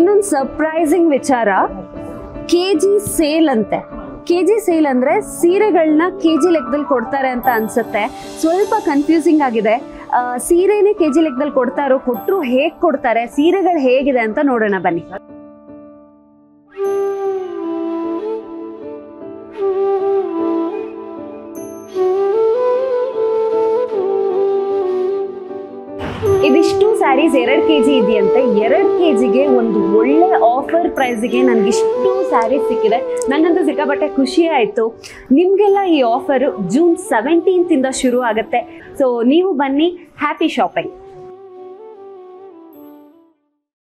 ಇನ್ನೊಂದು ಸರ್ಪ್ರೈಸಿಂಗ್ ವಿಚಾರ K G sale ಅಂತೆ ಕೆ ಜಿ ಸೇಲ್ ಅಂದ್ರೆ ಸೀರೆಗಳನ್ನ ಕೆ ಜಿ ಲೆಕ್ಕದಲ್ಲಿ ಕೊಡ್ತಾರೆ ಅಂತ ಅನ್ಸುತ್ತೆ ಸ್ವಲ್ಪ ಕನ್ಫ್ಯೂಸಿಂಗ್ ಆಗಿದೆ ಆ, ಸೀರೆನೇ ಕೆ ಜಿ ಲೆಕ್ಕದಲ್ಲಿ ಕೊಡ್ತಾರೋ ಕೊಟ್ಟರು ಹೇಗೆ ಕೊಡ್ತಾರೆ ಸೀರೆಗಳು ಹೇಗಿದೆ ಅಂತ ನೋಡೋಣ ಬನ್ನಿ ಇದಿಷ್ಟು ಸ್ಯಾರೀಸ್ ಎರಡು ಕೆ ಜಿ ಇದೆಯಂತೆ ಎರಡು ಕೆ ಜಿಗೆ ಒಂದು ಒಳ್ಳೆ ಆಫರ್ ಪ್ರೈಸಿಗೆ ನನಗೆ ಇಷ್ಟು ಸ್ಯಾರೀಸ್ ಸಿಕ್ಕಿದೆ ನನಗಂತೂ ಸಿಕ್ಕಾಪಟ್ಟೆ ಖುಷಿ ಆಯಿತು ನಿಮಗೆಲ್ಲ ಈ ಆಫರು ಜೂನ್ ಸೆವೆಂಟೀನ್ತಿಂದ ಶುರು ಆಗುತ್ತೆ ಸೊ ನೀವು ಬನ್ನಿ ಹ್ಯಾಪಿ ಶಾಪಿಂಗ್